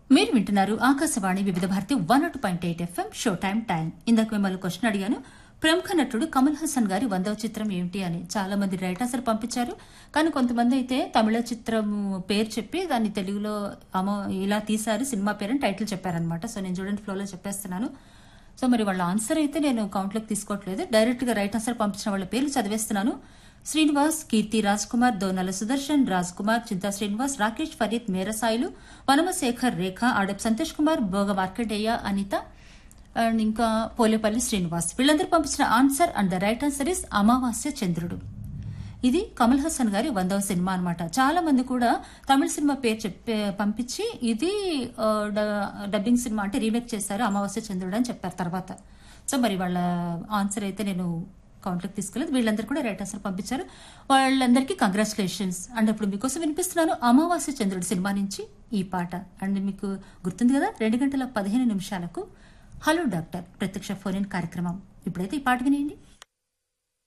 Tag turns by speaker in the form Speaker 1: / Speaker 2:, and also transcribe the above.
Speaker 1: మీరు వింటున్నారు Akashvani Vividh Bharati one nought point eight FM show time time ఇందాక మిమ్మల్ని క్వశ్చన్ అడిగాను ప్రముఖ నటుడు కమల్ హాసన్ గారి వందవ చిత్రం ఏమిటి అని చాలా మంది రైటర్స్ పంపించారు కానీ కొంతమంది అయితే తమిళ చిత్రం పేరు చెప్పి దాన్ని తెలుగులో అమో ఇలా తీశారు సినిమా పేరు అని టైటిల్ చెప్పారనమాట సో నేను చూడండి ఫ్లోలో చెప్పేస్తున్నాను సో మరి వాళ్ళ ఆన్సర్ అయితే నేను కౌంట్లోకి తీసుకోవట్లేదు డైరెక్ట్ గా రైట్ ఆన్సర్ పంపించిన వాళ్ళ పేర్లు చదివేస్తున్నాను శ్రీనివాస్ కీర్తి రాజ్ కుమార్ దోనల సుదర్శన్ రాజ్ కుమార్ చింతా శ్రీనివాస్ రాకేష్ ఫరీద్ మేరసాయిలు వనమశేఖర్ రేఖ ఆడప్ సంతోష్ కుమార్ భోగ మార్కండేయ అనిత అండ్ ఇంకా పోలేపల్లి శ్రీనివాస్ వీళ్ళందరూ పంపించిన answer and the right answer is అమావాస్య చంద్రుడు ఇది కమల్ హాసన్ గారి వందవ సినిమా అన్నమాట చాలా మంది కూడా తమిళ సినిమా పేరు చెప్పే పంపించి ఇది ఆ, డ- డబ్బింగ్ సినిమా అంటే రీమేక్ చేశారు అమావాస్య చంద్రుడు అని చెప్పారు తర్వాత సో మరి వాళ్ళ ఆన్సర్ అయితే నేను కౌంట్లోకి తీసుకెళ్ళదు వీళ్ళందరూ కూడా రైట్ ఆన్సర్ పంపించారు వాళ్ళందరికీ కంగ్రాచులేషన్స్ అండ్ ఇప్పుడు మీకోసం వినిపిస్తున్నాను అమావాస్య చంద్రుడు సినిమా నుంచి ఈ పాట అండ్ మీకు గుర్తుంది కదా రెండు గంటల పదిహేను నిమిషాలకు హలో డాక్టర్ ప్రత్యక్ష ఫోన్ ఇన్ కార్యక్రమం ఇప్పుడైతే ఈ పాట వినేయండి